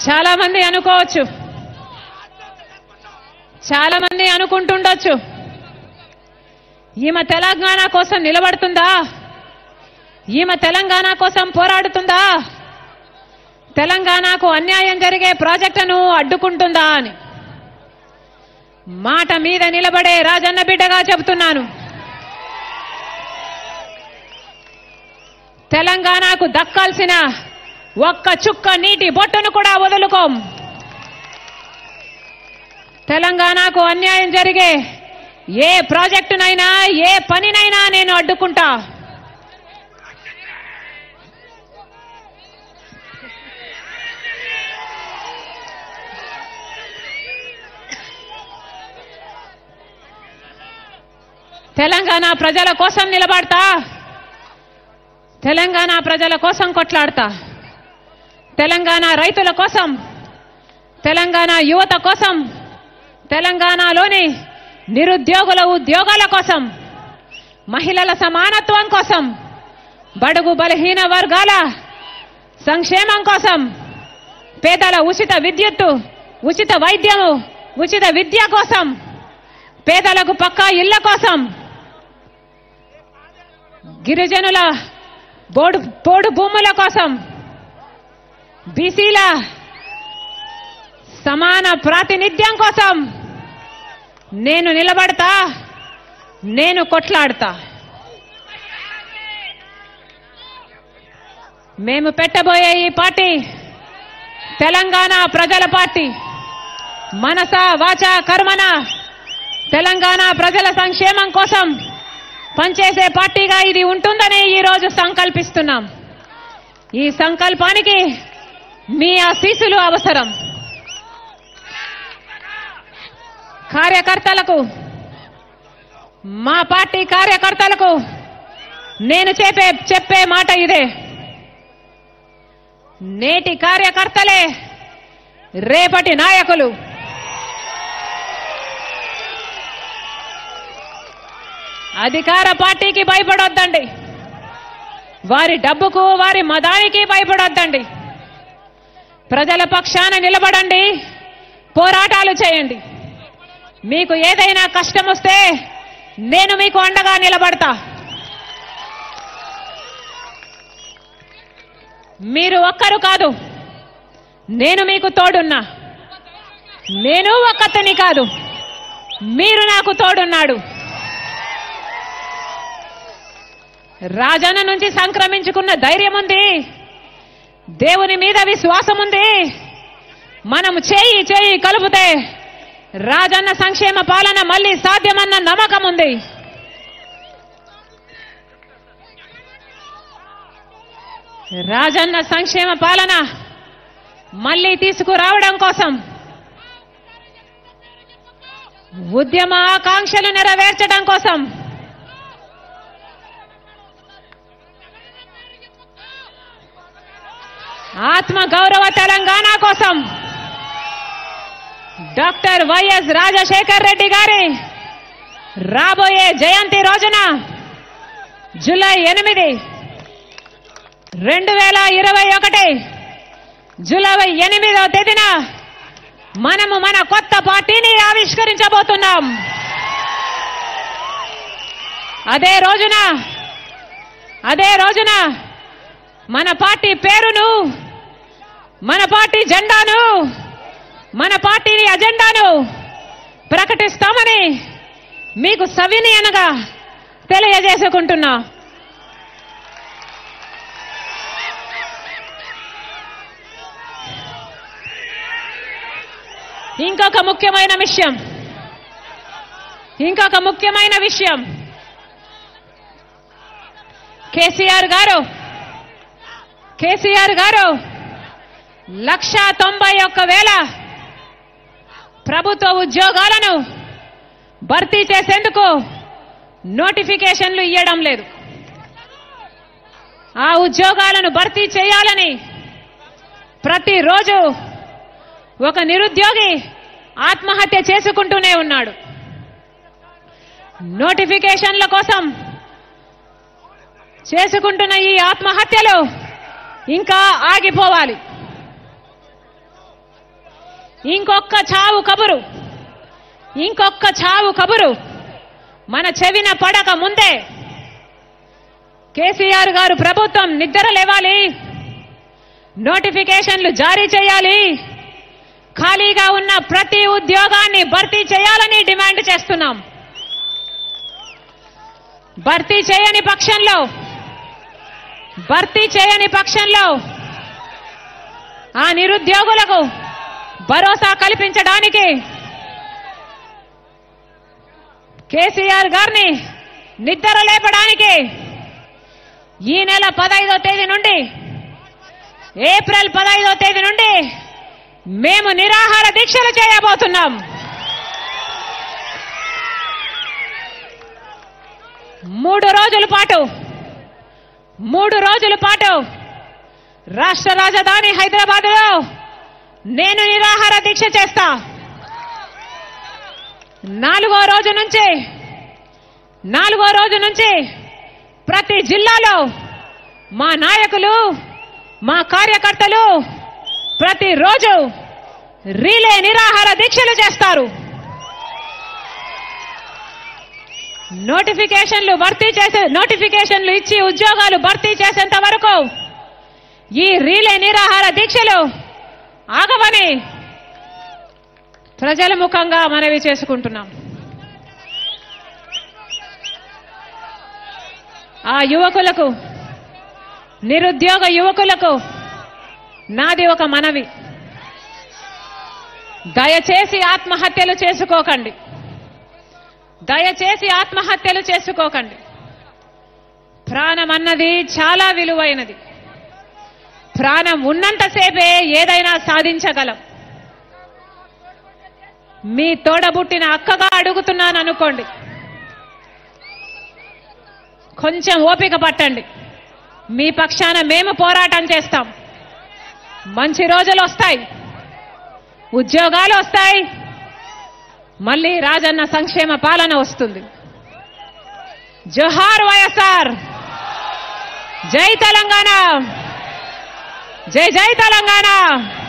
చాలా మంది అనుకోవచ్చు చాలా మంది అనుకుంటుండొచ్చు ఈమె తెలంగాణ కోసం నిలబడుతుందా ఈమె తెలంగాణ కోసం పోరాడుతుందా తెలంగాణకు అన్యాయం జరిగే ప్రాజెక్టును అడ్డుకుంటుందా అని మాట మీద నిలబడే రాజన్న బిడ్డగా చెబుతున్నాను తెలంగాణకు దక్కాల్సిన ఒక్క చుక్క నీటి బొట్టును కూడా వదులుకోం తెలంగాణకు అన్యాయం జరిగే ఏ ప్రాజెక్టునైనా ఏ పనినైనా నేను అడ్డుకుంటా తెలంగాణ ప్రజల కోసం నిలబడతా తెలంగాణ ప్రజల కోసం కొట్లాడతా తెలంగాణ రైతుల కోసం తెలంగాణ యువత కోసం తెలంగాణలోని నిరుద్యోగుల ఉద్యోగాల కోసం మహిళల సమానత్వం కోసం బడుగు బలహీన వర్గాల సంక్షేమం కోసం పేదల ఉచిత విద్యుత్తు ఉచిత వైద్యము ఉచిత విద్య కోసం పేదలకు పక్కా ఇళ్ల కోసం గిరిజనుల బోడు పోడు భూముల కోసం బీసీల సమాన ప్రాతినిధ్యం కోసం నేను నిలబడతా నేను కొట్లాడతా మేము పెట్టబోయే ఈ పార్టీ తెలంగాణ ప్రజల పార్టీ మనస వాచ కర్మన తెలంగాణ ప్రజల సంక్షేమం కోసం పనిచేసే పార్టీగా ఇది ఉంటుందని ఈ రోజు సంకల్పిస్తున్నాం ఈ సంకల్పానికి మీ ఆశీస్సులు అవసరం కార్యకర్తలకు మా పార్టీ కార్యకర్తలకు నేను చెప్పే చెప్పే మాట ఇదే నేటి కార్యకర్తలే రేపటి నాయకులు అధికార పార్టీకి భయపడొద్దండి వారి డబ్బుకు వారి మదానికి భయపడొద్దండి ప్రజల పక్షాన నిలబడండి పోరాటాలు చేయండి మీకు ఏదైనా కష్టం వస్తే నేను మీకు అండగా నిలబడతా మీరు ఒక్కరు కాదు నేను మీకు తోడున్నా నేను ఒక్కతని కాదు మీరు నాకు తోడున్నాడు రాజన్న నుంచి సంక్రమించుకున్న ధైర్యం ఉంది దేవుని మీద విశ్వాసం ఉంది మనం చేయి చేయి కలుపుతే రాజన్న సంక్షేమ పాలన మళ్ళీ సాధ్యమన్న నమ్మకం ఉంది రాజన్న సంక్షేమ పాలన మళ్ళీ తీసుకురావడం కోసం ఉద్యమ ఆకాంక్షలు నెరవేర్చడం కోసం ఆత్మ గౌరవ తెలంగాణ కోసం డాక్టర్ వైఎస్ రాజశేఖర్ రెడ్డి గారి రాబోయే జయంతి రోజున జూలై ఎనిమిది రెండు వేల ఇరవై ఒకటి జూలై ఎనిమిదో తేదీన మనము మన కొత్త పార్టీని ఆవిష్కరించబోతున్నాం అదే రోజున అదే రోజున మన పార్టీ పేరును మన పార్టీ జెండాను మన పార్టీని అజెండాను ప్రకటిస్తామని మీకు సవిని అనగా తెలియజేసుకుంటున్నా ఇంకొక ముఖ్యమైన విషయం ఇంకొక ముఖ్యమైన విషయం కేసీఆర్ గారు కేసీఆర్ గారు లక్ష తొంభై ఒక్క వేల ప్రభుత్వ ఉద్యోగాలను భర్తీ చేసేందుకు నోటిఫికేషన్లు ఇవ్వడం లేదు ఆ ఉద్యోగాలను భర్తీ చేయాలని ప్రతిరోజు ఒక నిరుద్యోగి ఆత్మహత్య చేసుకుంటూనే ఉన్నాడు నోటిఫికేషన్ల కోసం చేసుకుంటున్న ఈ ఆత్మహత్యలు ఇంకా ఆగిపోవాలి ఇంకొక్క చావు కబురు ఇంకొక్క చావు కబురు మన చెవిన పడక ముందే కేసీఆర్ గారు ప్రభుత్వం నిద్ర లేవాలి నోటిఫికేషన్లు జారీ చేయాలి ఖాళీగా ఉన్న ప్రతి ఉద్యోగాన్ని భర్తీ చేయాలని డిమాండ్ చేస్తున్నాం భర్తీ చేయని పక్షంలో భర్తీ చేయని పక్షంలో ఆ నిరుద్యోగులకు భరోసా కల్పించడానికి కేసీఆర్ గారిని నిద్ర లేపడానికి ఈ నెల పదైదో తేదీ నుండి ఏప్రిల్ పదైదో తేదీ నుండి మేము నిరాహార దీక్షలు చేయబోతున్నాం మూడు రోజుల పాటు మూడు రోజుల పాటు రాష్ట్ర రాజధాని హైదరాబాద్లో నేను నిరాహార దీక్ష చేస్తా నాలుగో రోజు నుంచి నాలుగో రోజు నుంచి ప్రతి జిల్లాలో మా నాయకులు మా కార్యకర్తలు ప్రతిరోజు రీలే నిరాహార దీక్షలు చేస్తారు నోటిఫికేషన్లు భర్తీ చేసే నోటిఫికేషన్లు ఇచ్చి ఉద్యోగాలు భర్తీ చేసేంత వరకు ఈ రీలే నిరాహార దీక్షలు ఆగవని ప్రజల ముఖంగా మనవి చేసుకుంటున్నాం ఆ యువకులకు నిరుద్యోగ యువకులకు నాది ఒక మనవి దయచేసి ఆత్మహత్యలు చేసుకోకండి దయచేసి ఆత్మహత్యలు చేసుకోకండి ప్రాణం అన్నది చాలా విలువైనది ప్రాణం ఉన్నంతసేపే ఏదైనా సాధించగలం మీ తోడబుట్టిన అక్కగా అడుగుతున్నాను అనుకోండి కొంచెం ఓపిక పట్టండి మీ పక్షాన మేము పోరాటం చేస్తాం మంచి రోజులు వస్తాయి ఉద్యోగాలు వస్తాయి మళ్ళీ రాజన్న సంక్షేమ పాలన వస్తుంది జోహార్ వైఎస్ఆర్ జై తెలంగాణ జై జై తెలంగాణ